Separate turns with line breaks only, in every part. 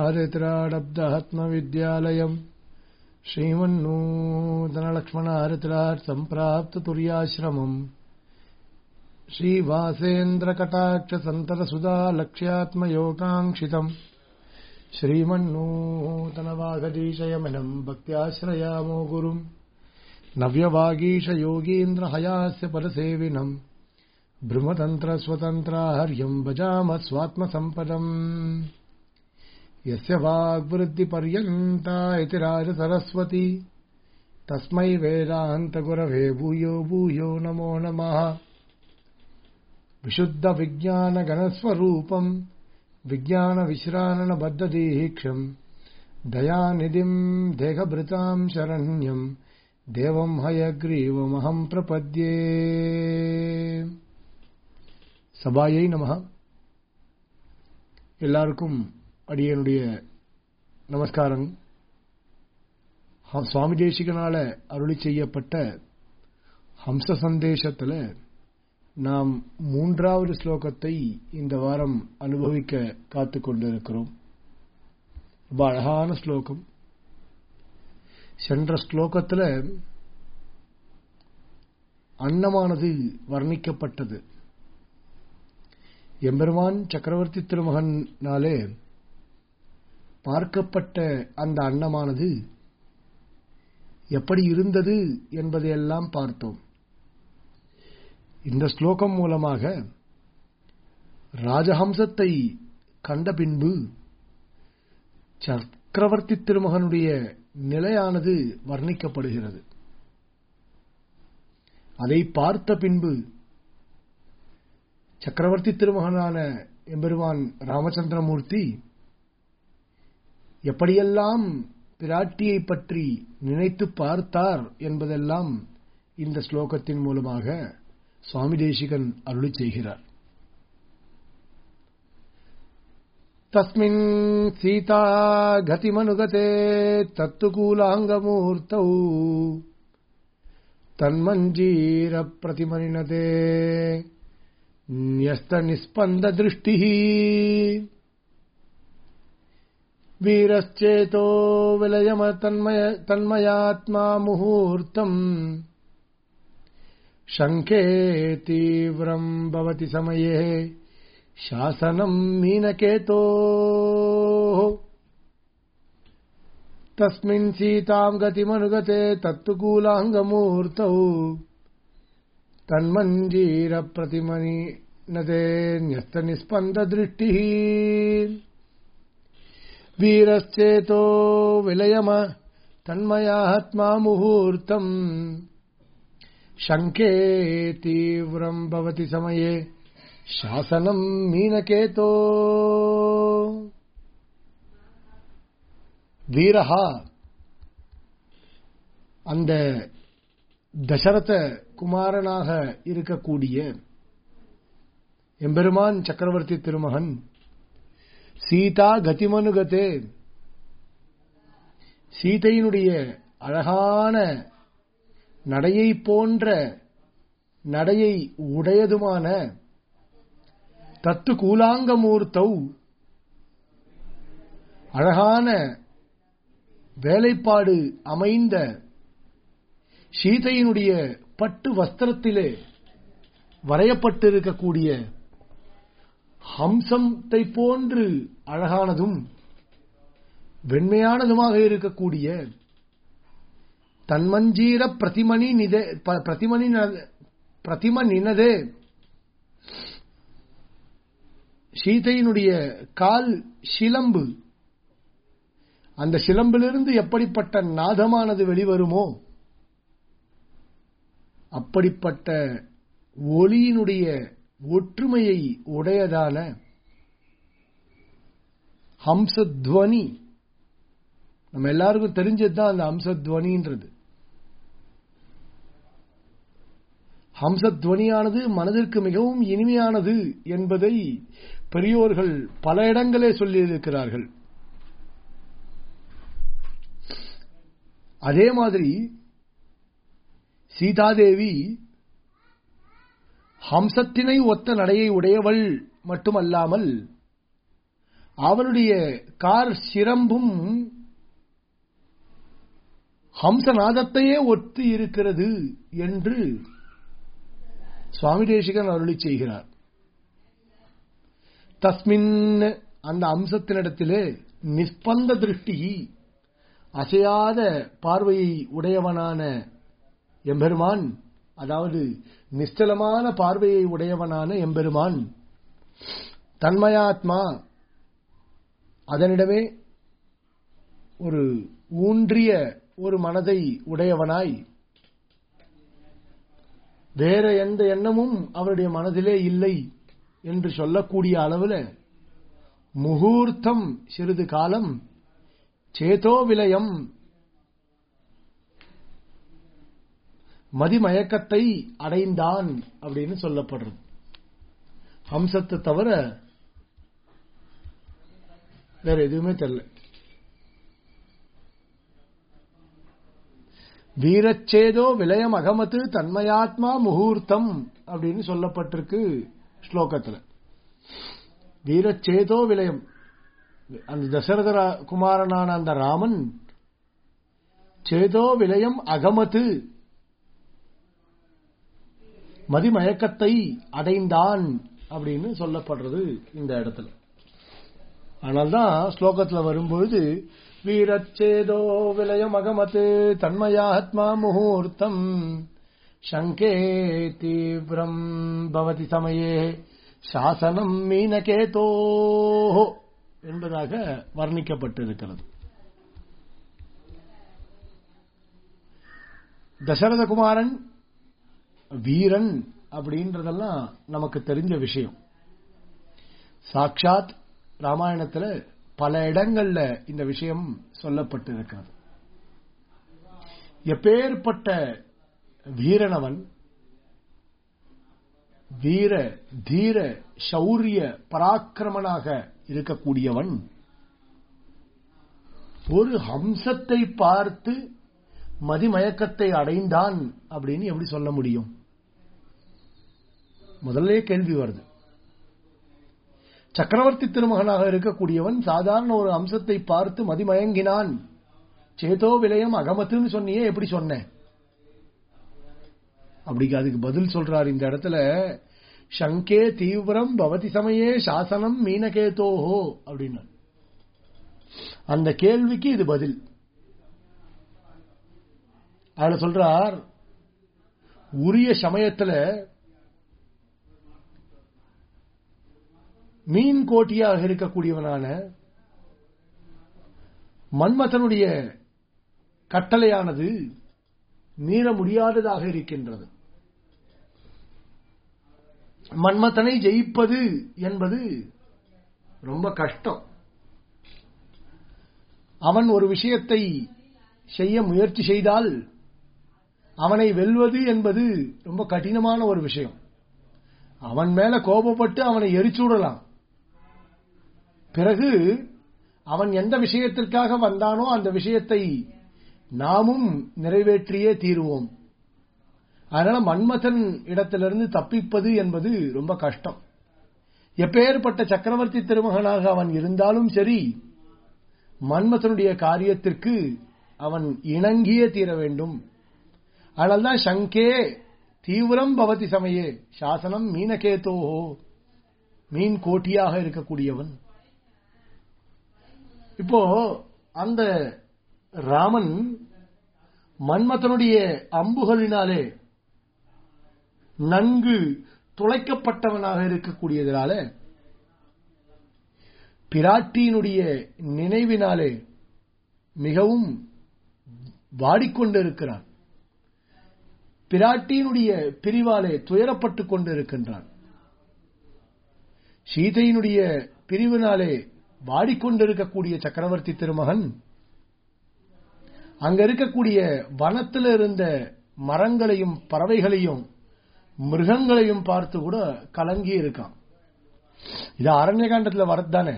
श्रीमन्नूतनरङ्गनारेतराडब्दहत्मविद्यालयम् श्रीमन्नूतनलक्ष्मणारितराट् सम्प्राप्ततुर्याश्रमम् श्रीवासेन्द्रकटाक्षसन्ततसुधा लक्ष्यात्मयोगाङ्क्षितम् श्रीमन्नूतनवागदीशयमनम् भक्त्याश्रयामो गुरुम् नव्यवागीशयोगीन्द्रहयास्य परसेविनम् भ्रमतन्त्रस्वतन्त्राहर्यम् भजाम स्वात्मसम्पदम् यस्य वाग्वृद्धिपर्यन्ता इति राजसरस्वती तस्मै वेदान्तगुरवे भूयो भूयो नमो नमः विशुद्धविज्ञानगणस्वरूपम् विज्ञानविश्राननबद्धदीक्षम् दयानिधिम् देहभृताम् शरण्यम् தேவம் ஹயக்ரீவமகம் பிரபத்யே சபாயை நமக எல்லாருக்கும் அடியனுடைய நமஸ்காரம் சுவாமி தேசிகனால அருளி செய்யப்பட்ட ஹம்ச சந்தேசத்துல நாம் மூன்றாவது ஸ்லோகத்தை இந்த வாரம் அனுபவிக்க காத்து கொண்டிருக்கிறோம் ரொம்ப அழகான ஸ்லோகம் சென்ற ஸ்லோகத்தில் அன்னமானது வர்ணிக்கப்பட்டது எம்பெருமான் சக்கரவர்த்தி திருமகனாலே பார்க்கப்பட்ட அந்த அன்னமானது எப்படி இருந்தது என்பதையெல்லாம் பார்த்தோம் இந்த ஸ்லோகம் மூலமாக ராஜஹம்சத்தை கண்ட பின்பு சக்கரவர்த்தி திருமகனுடைய நிலையானது வர்ணிக்கப்படுகிறது அதை பார்த்த பின்பு சக்கரவர்த்தி திருமகனான எம்பெருமான் ராமச்சந்திரமூர்த்தி எப்படியெல்லாம் பிராட்டியை பற்றி நினைத்து பார்த்தார் என்பதெல்லாம் இந்த ஸ்லோகத்தின் மூலமாக சுவாமி தேசிகன் அருளி செய்கிறார் तस्मिन् सीता गतिमनुगते तत्तुकूलाङ्गमूर्तौ तन्मञ्जीरप्रतिमनिनते न्यस्तनिस्पन्ददृष्टिः वीरश्चेतो विलयम तन्मय तन्मयात्मा मुहूर्तम् शङ्खे तीव्रम् भवति समये शासनम् मीनकेतोः तस्मिन् सीताम् गतिमनुगते तत्तुकूलाङ्गमूर्तौ तन्मञ्जीरप्रतिमनि नदे न्यस्तनिस्पन्ददृष्टिः वीरश्चेतो विलयम तन्मयात्मा मुहूर्तम् शङ्के तीव्रम् भवति समये சாசனம் மீனகேதோ வீரஹா அந்த தசரத குமாரனாக இருக்கக்கூடிய எம்பெருமான் சக்கரவர்த்தி திருமகன் சீதா கதிமனுகதே சீதையினுடைய அழகான நடையை போன்ற நடையை உடையதுமான தத்து கூலாங்கமூர்த்தௌ அழகான வேலைப்பாடு அமைந்த சீதையினுடைய பட்டு வஸ்திரத்திலே வரையப்பட்டிருக்கக்கூடிய ஹம்சத்தை போன்று அழகானதும் வெண்மையானதுமாக இருக்கக்கூடிய தன்மஞ்சீர பிரதிமணி நிதே பிரதிமணி பிரதிம நினதே சீதையினுடைய கால் சிலம்பு அந்த சிலம்பிலிருந்து எப்படிப்பட்ட நாதமானது வெளிவருமோ அப்படிப்பட்ட ஒளியினுடைய ஒற்றுமையை உடையதான ஹம்சத்வனி நம்ம எல்லாருக்கும் தெரிஞ்சதுதான் அந்த ஹம்சத்வனின்றது ஹம்சத்வனியானது மனதிற்கு மிகவும் இனிமையானது என்பதை பெரியோர்கள் பல இடங்களே சொல்லியிருக்கிறார்கள் அதே மாதிரி சீதாதேவி ஹம்சத்தினை ஒத்த நடையை உடையவள் மட்டுமல்லாமல் அவனுடைய கார் சிரம்பும் ஹம்சநாதத்தையே ஒத்து இருக்கிறது என்று சுவாமி தேசிகன் அருளி செய்கிறார் தஸ்மின் அந்த அம்சத்தினிடத்திலே நிஸ்பந்த திருஷ்டி அசையாத பார்வையை உடையவனான எம்பெருமான் அதாவது நிஸ்தலமான பார்வையை உடையவனான எம்பெருமான் தன்மயாத்மா அதனிடமே ஒரு ஊன்றிய ஒரு மனதை உடையவனாய் வேற எந்த எண்ணமும் அவருடைய மனதிலே இல்லை என்று சொல்லக்கூடிய அளவில் முகூர்த்தம் சிறிது காலம் சேதோ விலயம் மதிமயக்கத்தை அடைந்தான் அப்படின்னு சொல்லப்படுறது ஹம்சத்தை தவிர வேற எதுவுமே தெரியல வீரச்சேதோ விலயம் அகமத்து தன்மயாத்மா முகூர்த்தம் அப்படின்னு சொல்லப்பட்டிருக்கு ஸ்லோகத்துல வீரச்சேதோ விலயம் அந்த தசரத குமாரனான அந்த ராமன் சேதோ விலயம் அகமத்து மதிமயக்கத்தை அடைந்தான் அப்படின்னு சொல்லப்படுறது இந்த இடத்துல ஆனால்தான் ஸ்லோகத்தில் வரும்பொழுது வீரச்சேதோ விலயம் அகமத்து தன்மயாத்மா முகூர்த்தம் சங்கே தீவிரம் பவதி சமயே சாசனம் மீனகேதோ என்பதாக வர்ணிக்கப்பட்டிருக்கிறது தசரதகுமாரன் வீரன் அப்படின்றதெல்லாம் நமக்கு தெரிஞ்ச விஷயம் சாட்சாத் ராமாயணத்துல பல இடங்கள்ல இந்த விஷயம் சொல்லப்பட்டிருக்கிறது எப்பேற்பட்ட வீரனவன் வீர தீர சௌரிய பராக்கிரமனாக இருக்கக்கூடியவன் ஒரு ஹம்சத்தை பார்த்து மதிமயக்கத்தை அடைந்தான் அப்படின்னு எப்படி சொல்ல முடியும் முதல்ல கேள்வி வருது சக்கரவர்த்தி திருமகனாக இருக்கக்கூடியவன் சாதாரண ஒரு அம்சத்தை பார்த்து மதிமயங்கினான் சேதோ விலயம் அகமத்துன்னு சொன்னியே எப்படி சொன்ன அப்படி அதுக்கு பதில் சொல்றார் இந்த இடத்துல சங்கே தீவிரம் பவதி சமயே சாசனம் மீனகேதோஹோ அப்படின்னு அந்த கேள்விக்கு இது பதில் அதுல சொல்றார் உரிய சமயத்துல மீன் கோட்டியாக இருக்கக்கூடியவனான மன்மதனுடைய கட்டளையானது மீற முடியாததாக இருக்கின்றது மன்மதனை ஜெயிப்பது என்பது ரொம்ப கஷ்டம் அவன் ஒரு விஷயத்தை செய்ய முயற்சி செய்தால் அவனை வெல்வது என்பது ரொம்ப கடினமான ஒரு விஷயம் அவன் மேல கோபப்பட்டு அவனை எரிச்சுடலாம் பிறகு அவன் எந்த விஷயத்திற்காக வந்தானோ அந்த விஷயத்தை நாமும் நிறைவேற்றியே தீருவோம் அதனால மன்மதன் இடத்திலிருந்து தப்பிப்பது என்பது ரொம்ப கஷ்டம் எப்பேற்பட்ட சக்கரவர்த்தி திருமகனாக அவன் இருந்தாலும் சரி மன்மதனுடைய காரியத்திற்கு அவன் இணங்கியே தீர வேண்டும் அதனால்தான் சங்கே தீவிரம் பவதி சமயே சாசனம் மீனகேதோஹோ மீன் கோட்டியாக இருக்கக்கூடியவன் இப்போ அந்த ராமன் மன்மதனுடைய அம்புகளினாலே நன்கு துளைக்கப்பட்டவனாக இருக்கக்கூடியதனால பிராட்டியினுடைய நினைவினாலே மிகவும் வாடிக்கொண்டிருக்கிறான் பிராட்டியினுடைய பிரிவாலே துயரப்பட்டுக் கொண்டிருக்கின்றான் சீதையினுடைய பிரிவினாலே வாடிக்கொண்டிருக்கக்கூடிய சக்கரவர்த்தி திருமகன் அங்க இருக்கக்கூடிய வனத்தில் இருந்த மரங்களையும் பறவைகளையும் மிருகங்களையும் பார்த்து கூட கலங்கி இருக்கான் இது அரண்யகாண்டத்துல வரத்தானே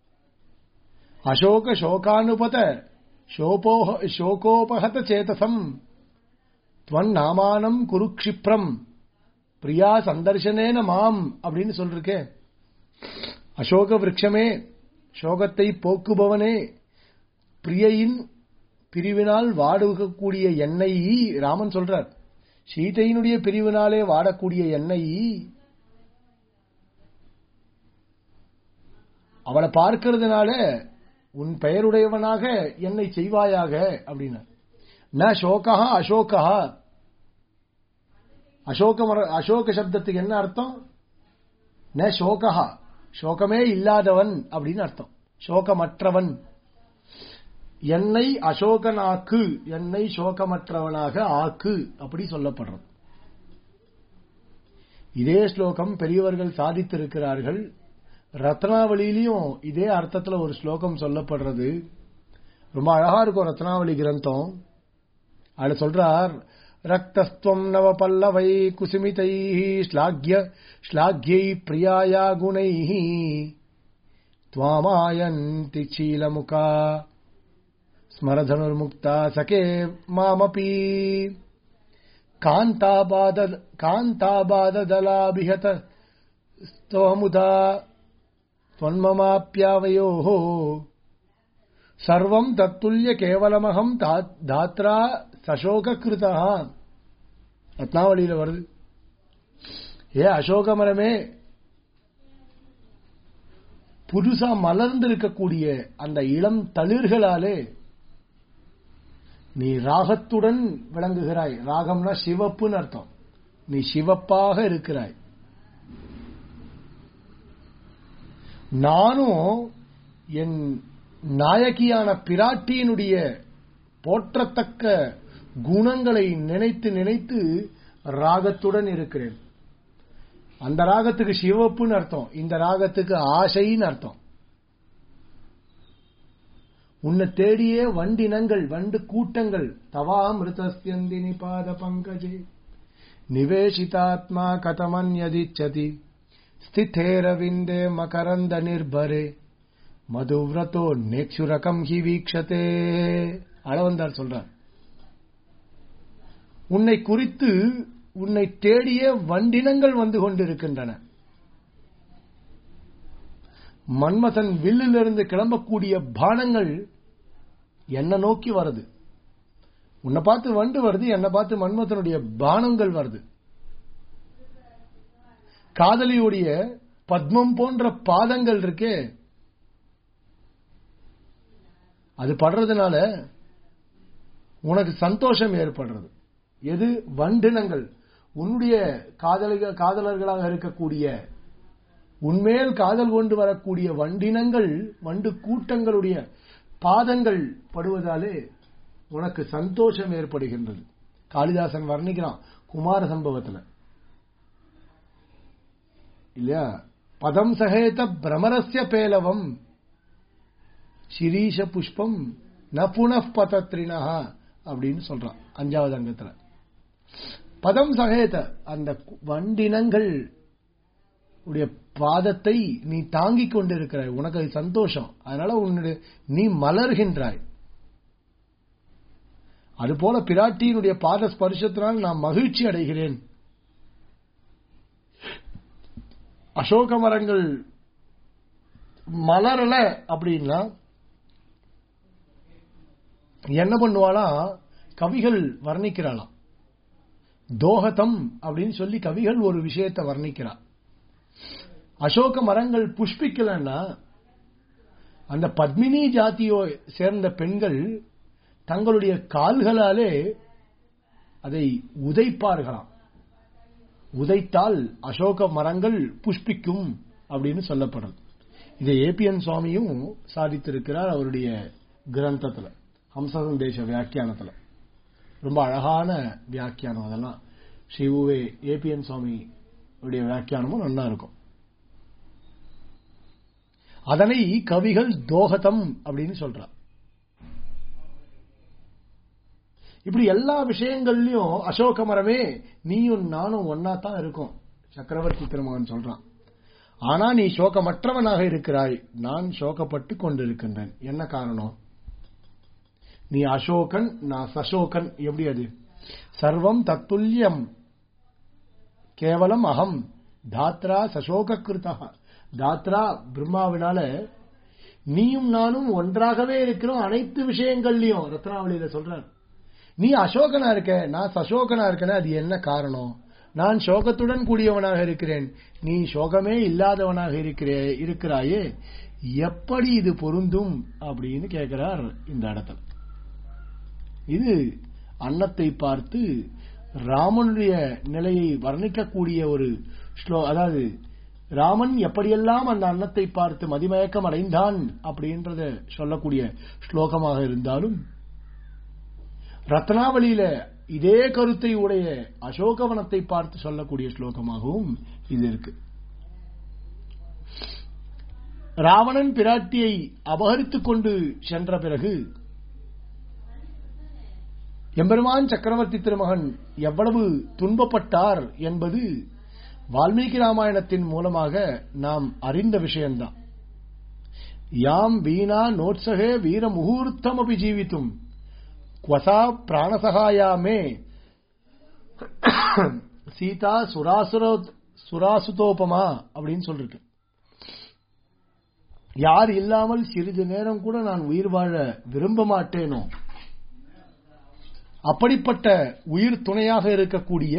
அசோக சோகானுபத சோபோக சோகோபகத சேதசம் துவன் நாமானம் குருக்ஷிப்ரம் பிரியா சந்தர்சனேன மாம் அப்படின்னு சொல்லிருக்கேன் அசோக விரக்ஷமே சோகத்தை போக்குபவனே பிரியையின் பிரிவினால் வாடுகக்கூடிய எண்ணெய் ராமன் சொல்றார் சீதையினுடைய பிரிவினாலே வாடக்கூடிய எண்ணெய் அவளை பார்க்கிறதுனால உன் பெயருடையவனாக என்னை செய்வாயாக அப்படின்னார் ந சோகா அசோகா அசோக அசோக சப்தத்துக்கு என்ன அர்த்தம் ந சோகா சோகமே இல்லாதவன் அப்படின்னு அர்த்தம் சோகமற்றவன் என்னை அசோகனாக்கு என்னை சோகமற்றவனாக ஆக்கு அப்படி சொல்லப்படுறது இதே ஸ்லோகம் பெரியவர்கள் சாதித்திருக்கிறார்கள் ரத்னாவளியிலையும் இதே அர்த்தத்துல ஒரு ஸ்லோகம் சொல்லப்படுறது ரொம்ப அழகா இருக்கும் ரத்னாவளி கிரந்தம் அதுல சொல்றார் ரக்தஸ்துவம் நவ பல்லவை குசுமிதை ஸ்லாக்ய ஸ்லாக்யை பிரியாயா குணை துவாமாயந்தி சீலமுகா ஸ்மரதனுர்முக்தா சகே மாமபி காந்தாபாத காந்தாபாததலாபிஹத ஸ்தோமுதா त्वन्ममाप्यावयोः सर्वम् तत्तुल्य केवलमहम् धात्रा சசோகிருதா ரத்னாவளியில வருது ஏ அசோக மரமே புதுசா மலர்ந்து இருக்கக்கூடிய அந்த இளம் தளிர்களாலே நீ ராகத்துடன் விளங்குகிறாய் ராகம்னா சிவப்புன்னு அர்த்தம் நீ சிவப்பாக இருக்கிறாய் நானும் என் நாயகியான பிராட்டியினுடைய போற்றத்தக்க குணங்களை நினைத்து நினைத்து ராகத்துடன் இருக்கிறேன் அந்த ராகத்துக்கு சிவப்புன்னு அர்த்தம் இந்த ராகத்துக்கு ஆசைன்னு அர்த்தம் உன்னை தேடியே வண்டினங்கள் வண்டு கூட்டங்கள் தவா மிருதஸ்யந்தினி பாத பங்கஜே நிவேசிதாத்மா கதமன்யதிச்சதி ஸ்திதேரவிந்தே மகரந்த நிர்பரே மதுவிரதோ நேக்ஷுரகம் ஹி வீக்ஷதே அளவந்தார் சொல்றார் உன்னை குறித்து உன்னை தேடிய வண்டினங்கள் வந்து கொண்டிருக்கின்றன மன்மதன் வில்லிலிருந்து கிளம்பக்கூடிய பானங்கள் என்ன நோக்கி வருது உன்னை பார்த்து வண்டு வருது என்னை பார்த்து மன்மதனுடைய பானங்கள் வருது காதலியுடைய பத்மம் போன்ற பாதங்கள் இருக்கே அது படுறதுனால உனக்கு சந்தோஷம் ஏற்படுறது எது வண்டினங்கள் உன்னுடைய காதலிக காதலர்களாக இருக்கக்கூடிய உன்மேல் காதல் கொண்டு வரக்கூடிய வண்டினங்கள் வண்டு கூட்டங்களுடைய பாதங்கள் படுவதாலே உனக்கு சந்தோஷம் ஏற்படுகின்றது காளிதாசன் வர்ணிக்கிறான் குமார சம்பவத்துல இல்லையா பதம் சகேத பிரமரஸ்ய பேலவம் சிரீஷ புஷ்பம் ந புனఃபதத்ரினா அப்படின்னு சொல்றான் அஞ்சாவது அங்கத்துல பதம் சகேத அந்த வண்டினங்கள் உடைய பாதத்தை நீ தாங்கிக் கொண்டிருக்கிறாய் உனக்கு அது சந்தோஷம் அதனால உன்னுடைய நீ மலர்கின்றாய் அதுபோல பிராட்டியினுடைய பாத ஸ்பர்ஷத்தினால் நான் மகிழ்ச்சி அடைகிறேன் அசோக மரங்கள் மலரல அப்படின்னா என்ன பண்ணுவாளாம் கவிகள் வர்ணிக்கிறாளாம் தோகதம் அப்படின்னு சொல்லி கவிகள் ஒரு விஷயத்தை வர்ணிக்கிறார் அசோக மரங்கள் புஷ்பிக்கலன்னா அந்த பத்மினி ஜாதியோ சேர்ந்த பெண்கள் தங்களுடைய கால்களாலே அதை உதைப்பார்களாம் உதைத்தால் அசோக மரங்கள் புஷ்பிக்கும் அப்படின்னு சொல்லப்படுறது இதை ஏபிஎன் சுவாமியும் சாதித்திருக்கிறார் அவருடைய கிரந்தத்துல ஹம்சசந்தேச வியாக்கியானத்துல ரொம்ப அழகான வியாக்கியானம் அதெல்லாம் ஸ்ரீ உவே ஏபிஎன் சுவாமி உடைய வியாக்கியானமும் நல்லா இருக்கும் அதனை கவிகள் தோகதம் அப்படின்னு சொல்றார் இப்படி எல்லா விஷயங்கள்லயும் அசோக மரமே நீயும் நானும் ஒன்னா தான் இருக்கும் சக்கரவர்த்தி திருமகன் சொல்றான் ஆனா நீ சோகமற்றவனாக இருக்கிறாய் நான் சோகப்பட்டு கொண்டிருக்கின்றேன் என்ன காரணம் நீ அசோகன் நான் சசோகன் எப்படி அது சர்வம் தத்துல்யம் கேவலம் அகம் தாத்ரா சசோக கிருதா தாத்ரா பிரம்மாவினால நீயும் நானும் ஒன்றாகவே இருக்கிறோம் அனைத்து விஷயங்கள்லயும் ரத்னாவளியில சொல்றார் நீ அசோகனா இருக்க நான் சசோகனா இருக்கேன்னு அது என்ன காரணம் நான் சோகத்துடன் கூடியவனாக இருக்கிறேன் நீ சோகமே இல்லாதவனாக இருக்கிறே இருக்கிறாயே எப்படி இது பொருந்தும் அப்படின்னு கேட்கிறார் இந்த இடத்துல இது அன்னத்தை பார்த்து ராமனுடைய நிலையை வர்ணிக்கக்கூடிய ஒரு ஸ்லோ அதாவது ராமன் எப்படியெல்லாம் அந்த அன்னத்தை பார்த்து மதிமயக்கம் அடைந்தான் அப்படின்றத சொல்லக்கூடிய ஸ்லோகமாக இருந்தாலும் ரத்னாவளியில இதே கருத்தை உடைய அசோகவனத்தை பார்த்து சொல்லக்கூடிய ஸ்லோகமாகவும் இது இருக்கு ராவணன் பிராட்டியை அபகரித்துக் கொண்டு சென்ற பிறகு எம்பெருமான் சக்கரவர்த்தி திருமகன் எவ்வளவு துன்பப்பட்டார் என்பது வால்மீகி ராமாயணத்தின் மூலமாக நாம் அறிந்த விஷயம்தான் யாம் வீணா நோட்சகே வீர முகூர்த்தம் அபி ஜீவித்தும் குவசா பிராணசகாயாமே சீதா சுராசுர சுராசுதோபமா அப்படின்னு சொல்லிருக்கு யார் இல்லாமல் சிறிது நேரம் கூட நான் உயிர் வாழ விரும்ப மாட்டேனோ அப்படிப்பட்ட உயிர் துணையாக இருக்கக்கூடிய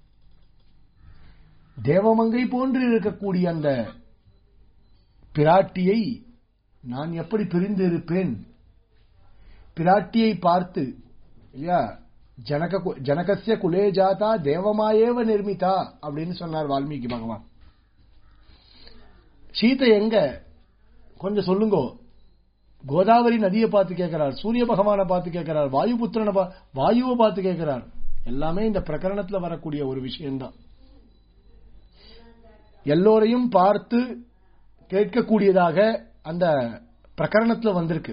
தேவமங்கை போன்று இருக்கக்கூடிய அந்த பிராட்டியை நான் எப்படி பிரிந்து இருப்பேன் பிராட்டியை பார்த்து இல்லையா ஜனக ஜனகசிய குலே ஜாதா தேவமாயேவ நிர்மிதா அப்படின்னு சொன்னார் வால்மீகி பகவான் சீதை எங்க கொஞ்சம் சொல்லுங்க கோதாவரி நதியை பார்த்து கேட்கிறார் சூரிய பகவானை பார்த்து கேட்கிறார் வாயு புத்திரனை வாயுவை பார்த்து கேட்கிறார் எல்லாமே இந்த பிரகரணத்துல வரக்கூடிய ஒரு விஷயம்தான் எல்லோரையும் பார்த்து கேட்கக்கூடியதாக அந்த பிரகரணத்துல வந்திருக்கு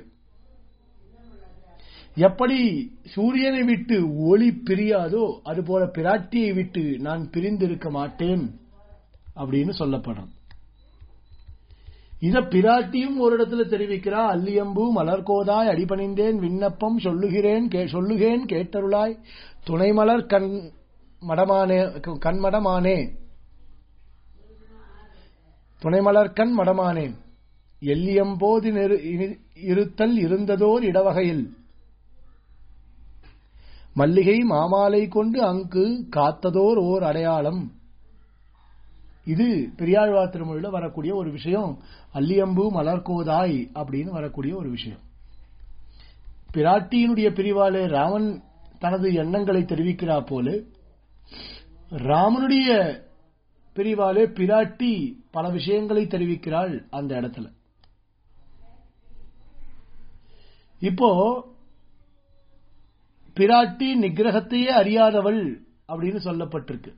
எப்படி சூரியனை விட்டு ஒளி பிரியாதோ அதுபோல பிராட்டியை விட்டு நான் பிரிந்திருக்க மாட்டேன் அப்படின்னு சொல்லப்படுறது இத பிராட்டியும் ஒரு இடத்துல தெரிவிக்கிறா அல்லியம்பு மலர்கோதாய் அடிபணிந்தேன் விண்ணப்பம் சொல்லுகிறேன் சொல்லுகேன் கேட்டருளாய் துணைமலர் கண் மடமானே கண்மடமானே துணைமலர் கண் மடமானேன் எல்லியம்போது இருத்தல் இருந்ததோர் இடவகையில் மல்லிகை மாமாலை கொண்டு அங்கு காத்ததோர் ஓர் அடையாளம் இது பெரியாழ்வார் திருமொழியில வரக்கூடிய ஒரு விஷயம் அல்லியம்பு மலர்கோதாய் அப்படின்னு வரக்கூடிய ஒரு விஷயம் பிராட்டியினுடைய பிரிவாலே ராமன் தனது எண்ணங்களை தெரிவிக்கிறா போல ராமனுடைய பிரிவாலே பிராட்டி பல விஷயங்களை தெரிவிக்கிறாள் அந்த இடத்துல இப்போ பிராட்டி நிகிரகத்தையே அறியாதவள் அப்படின்னு சொல்லப்பட்டிருக்கு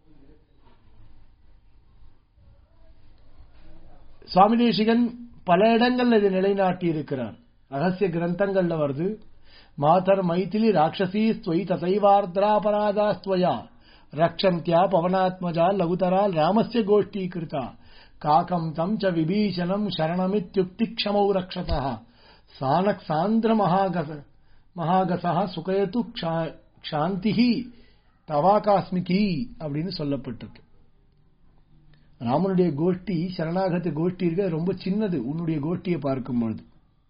சுவாமி தேசிகன் பல இடங்கள்ல இதை நிலைநாட்டி இருக்கிறார் ரகசிய கிரந்தங்கள்ல வருது மாதர் மைதிலி ராட்சசி ஸ்வயி ததைவார்திராபராதா ஸ்வயா ரக்ஷந்தியா பவனாத்மஜா லகுதரா ராமஸ்ய கோஷ்டி கிருதா காக்கம் தம் ச விபீஷணம் சரணமித்யுக்தி க்ஷமௌ ரக்ஷதா சானக் சாந்திர மகாகச மகாகசா சுகயத்து க்ஷாந்தி தவாகாஸ்மிகி அப்படின்னு சொல்லப்பட்டிருக்கு ராமனுடைய கோஷ்டி சரணாகத்த கோஷ்டி இருக்க ரொம்ப சின்னது உன்னுடைய கோஷ்டியை பார்க்கும் பொழுது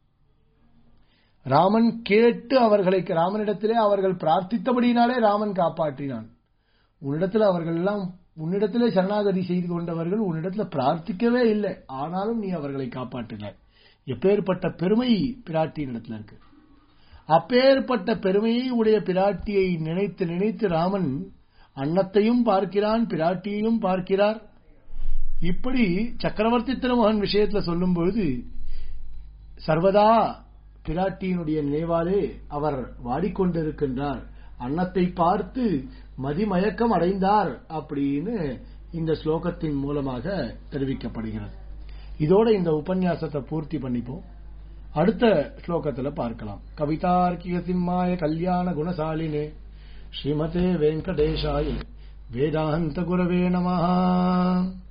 ராமன் கேட்டு அவர்களை ராமனிடத்திலே அவர்கள் பிரார்த்தித்தபடியினாலே ராமன் காப்பாற்றினான் உன்னிடத்தில் அவர்கள் எல்லாம் உன்னிடத்திலே சரணாகதி செய்து கொண்டவர்கள் உன்னிடத்துல பிரார்த்திக்கவே இல்லை ஆனாலும் நீ அவர்களை காப்பாற்றினாய் எப்பேற்பட்ட பெருமை பிராட்டியின் இடத்துல இருக்கு அப்பேற்பட்ட பெருமையை உடைய பிராட்டியை நினைத்து நினைத்து ராமன் அன்னத்தையும் பார்க்கிறான் பிராட்டியையும் பார்க்கிறார் இப்படி சக்கரவர்த்தி திருமகன் விஷயத்துல சொல்லும் பொழுது சர்வதா பிராட்டியினுடைய நினைவாலே அவர் வாடிக்கொண்டிருக்கின்றார் அன்னத்தை பார்த்து மதிமயக்கம் அடைந்தார் அப்படின்னு இந்த ஸ்லோகத்தின் மூலமாக தெரிவிக்கப்படுகிறது இதோட இந்த உபன்யாசத்தை பூர்த்தி பண்ணிப்போம் அடுத்த ஸ்லோகத்துல பார்க்கலாம் கவிதார்க்கிக சிம்மாய கல்யாண குணசாலினே ஸ்ரீமதே வெங்கடேஷாய வேதாந்த குரவே நமஹா